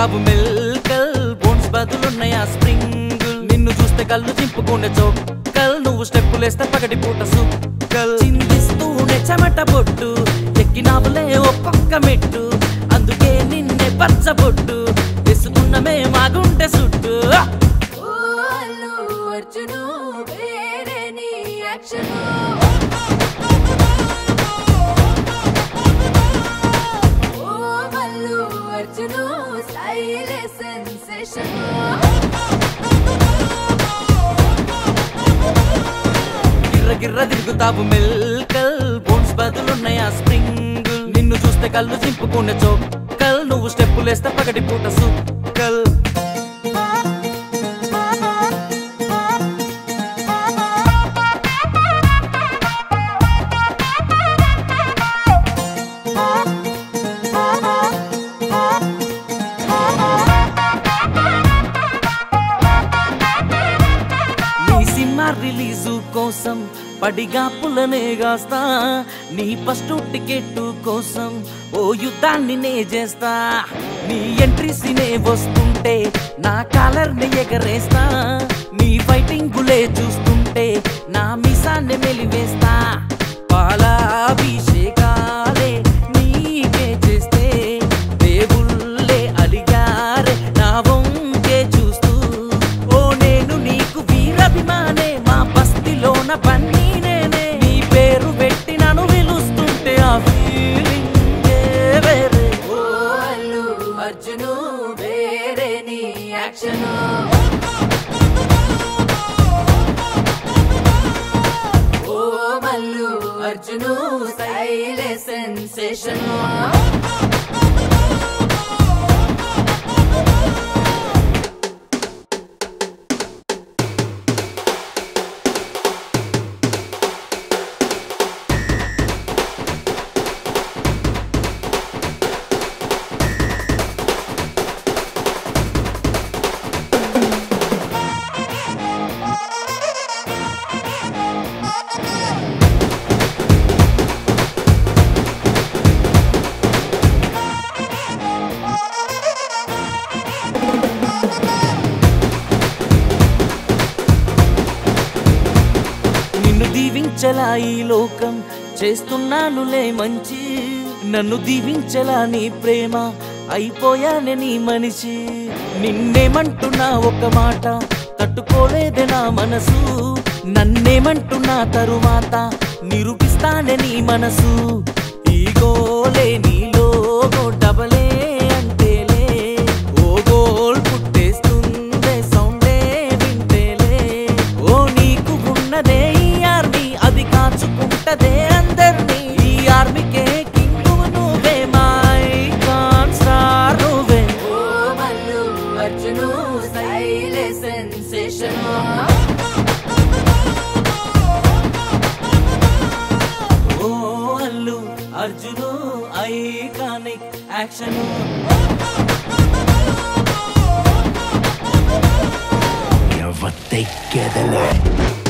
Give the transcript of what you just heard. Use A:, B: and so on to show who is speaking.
A: తిరుగుతావు మెల్కల్ బోన్స్ బదులున్నాయా స్ప్రింగ్ నిన్ను చూస్తే కళ్ళు చింపుకునే చోక్కల్ నువ్వు స్టెప్పులేస్తే పగటి పూట సుక్కల్ చిందిస్తూనే చెమట బొట్టు ఎక్కినావులే ఒక్కొక్క మెట్టు అందుకే నిన్నే పచ్చబొట్టు వేసుకున్నమే మాగుంటే సుట్టు
B: ఓ అల్లు అర్జును వేరే నీ యాక్షను ఓ మల్లు అర్జును స్టైల్ సెన్సేషన్
A: గిర్ర గిర్ర తిరుగుతావు మెల్కల్ బోన్స్ బదులున్నాయా స్ప్రింగ్ నిన్ను చూస్తే కళ్ళు చింపుకునే చోక్కల్ నువ్వు స్టెప్పులేస్తే పగటి పూట సుక్కల్ నీ సినిమా రిలీజు కోసం పడిగా పుల్లనే గాస్తా నీ ఫస్ట్ టికెట్ కోసం ఓ యుద్ధాన్ని నే చేస్తా నీ ఎంట్రీస్ నే వస్తుంటే నా కాలర్ ని ఎగరేస్తా నీ ఫైటింగ్ గులే చూస్తుంటే నా మిసాన్ని మెలివేస్తా పాలాభిషేకాలే నీకే చేస్తే దేవుళ్ళే అలిగారే నా వంకే చూస్తూ ఓ నేను నీకు వీరభిమానే మా బస్తిలోన పన్నీ నేనే నీ పేరు పెట్టి నన్ను పిలుస్తుంటే ఆ ఫీలింగ్ వేరే
B: ఓ అల్లు అర్జును వేరే నీ యాక్షను ఓ మల్లు అర్జును స్టైల్ సెన్సేషన్
A: నిన్ను దీవించలా ఈ లోకం చేస్తున్నానులే మంచి నన్ను దీవించలా నీ ప్రేమ అయిపోయానే నీ మనిషి నిన్నేమంటున్నా ఒక మాట తట్టుకోలేదే నా మనసు నన్నేమంటున్నా తరువాత నిరూపిస్తానే నీ మనసు ఈ గోలే నీలో డబలే అంటేలే ఓ గోల్ పుట్టేస్తుందే సౌండే వింటేలే ఓ నీకు ఉన్నదే ఈ ఆర్మీ అది కాచుకుంటదే అందర్నీ ఈ ఆర్మీకే కింగ్ నువ్వే మై కాన్ స్టార్ నువ్వే
B: ఓ మల్లు అర్జును స్టైల్ సెన్సేషన్
A: ఓ అల్లు అర్జును ఐకానిక్ యాక్షన్
C: ఎవరు తెగ్గెదలే